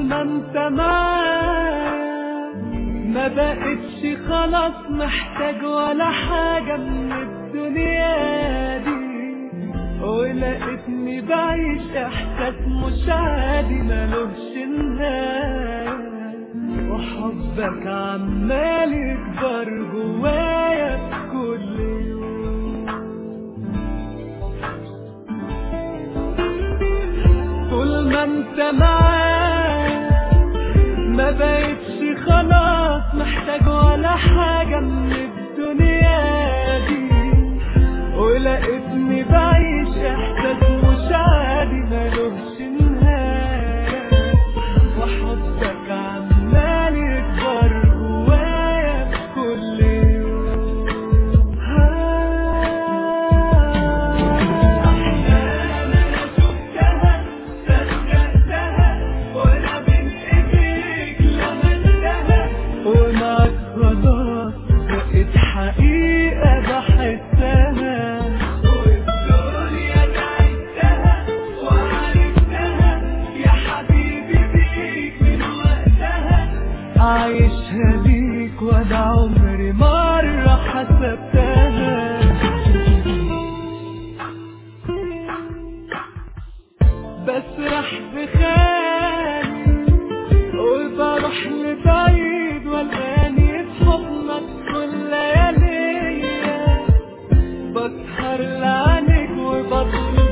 ما انت معايا ما بقتش خلاص محتاج ولا حاجة من الدنيا دي ولقيتني بعيش احساس مش عادي ملوش نهاية وحبك عمال يكبر جوايا كل يوم طول ما انت معايا ما بقتش خلاص محتاج ولا حاجة من الدنيا دي ولقيتني بعيش احساس مش عادي ملوش نهاية وحبك عمال يكبر جوايا كل يوم أحلام أنا شفتها صدقتها وأنا بين إيديك لمستها ومعك خلاص بقت حقيقة بحسها والدنيا تعبتها وعرفتها يا حبيبي بيك من وقتها عايشها ليك ولا عمري مرة حسبتها بسرح في خيالي وبروح لبعيد والغاني في حضنك كل لياليا بسهر لعنك وبطلب